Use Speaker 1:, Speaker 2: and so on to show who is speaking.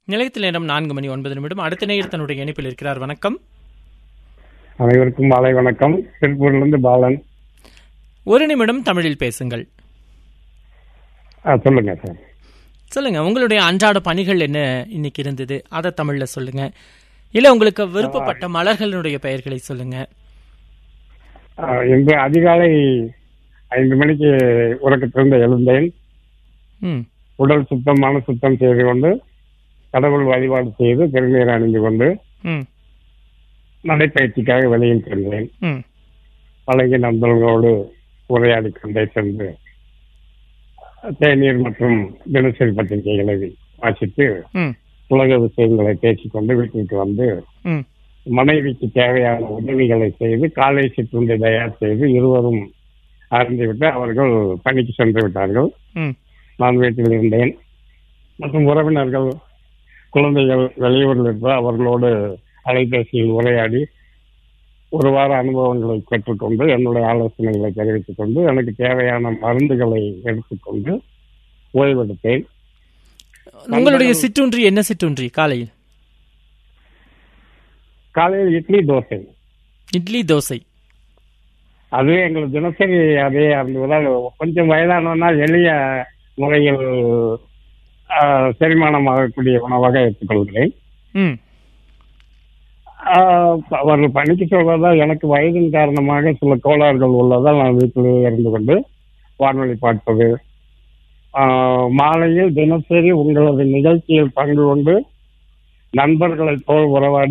Speaker 1: நிலையத்தில் நேரம் நான்கு மணி ஒன்பது நிமிடம் அடுத்த நேயர் தன்னுடைய இணைப்பில் இருக்கிறார் வணக்கம்
Speaker 2: அனைவருக்கும் மாலை வணக்கம் திருப்பூர்லேருந்து பாலன்
Speaker 1: ஒரு நிமிடம் தமிழில் பேசுங்கள்
Speaker 2: ஆ சொல்லுங்க சார்
Speaker 1: சொல்லுங்க உங்களுடைய அன்றாட பணிகள் என்ன இன்னைக்கு இருந்தது அதை தமிழ்ல சொல்லுங்க இல்ல உங்களுக்கு விருப்பப்பட்ட மலர்களுடைய பெயர்களை சொல்லுங்க
Speaker 2: ஆ, இன்று அதிகாலை ஐந்து மணிக்கு உறக்கத்திலிருந்து எழுந்தேன்
Speaker 1: ம்
Speaker 2: உடல் சுத்தம் மன சுத்தம் செய்து கொண்டு கடவுள் வழிபாடு செய்து திருநீர் அணிந்து கொண்டு
Speaker 1: ம்
Speaker 2: நடைப்பயிற்சிக்காக வெளியில் சென்றேன்
Speaker 1: ம்
Speaker 2: பழகிய நண்பர்களோடு உரையாடி கொண்டே சென்று தேநீர் மற்றும் தினசரி பத்திரிகைகளை வாசித்து
Speaker 1: ம்
Speaker 2: உலக விஷயங்களை பேசிக்கொண்டு வீட்டிற்கு வந்து
Speaker 1: ம்
Speaker 2: மனைவிக்கு தேவையான உதவிகளை செய்து காலை சிற்றுண்டி தயார் செய்து இருவரும் அறிந்துவிட்டு அவர்கள் பணிக்கு சென்று விட்டார்கள்
Speaker 1: ம்
Speaker 2: நான் வீட்டில் இருந்தேன் மற்றும் உறவினர்கள் குழந்தைகள் வெளியூரில் இருப்ப அவர்களோடு அலைபேசியில் உரையாடி ஒரு வார அனுபவங்களை பெற்றுக்கொண்டு என்னுடைய ஆலோசனைகளை தெரிவித்துக் கொண்டு எனக்கு தேவையான மருந்துகளை எடுத்துக்கொண்டு ஓய்வெடுத்தேன்
Speaker 1: உங்களுடைய சிற்றுண்டி என்ன சிற்றுண்டி காலையில்
Speaker 2: காலையில் இட்லி தோசை
Speaker 1: இட்லி தோசை
Speaker 2: அதுவே எங்களுக்கு தினசரி அதே இருந்ததால் கொஞ்சம் வயதானவனா எளிய முறையில் ஆ, செரிமானமாகக்கூடிய உணவாக எடுத்துக்கொள்கிறேன்
Speaker 1: ம்
Speaker 2: ஆ, அவர்கள் பணிக்கு சொல்வதால் எனக்கு வயதின் காரணமாக சில கோளாறுகள் உள்ளதால் நான் வீட்டிலேயே இருந்து கொண்டு வானொலி பார்ப்பது ஆ, மாலையில் தினசரி உங்களது நிகழ்ச்சியில் பங்கு கொண்டு நண்பர்களைப் போல் உறவாடி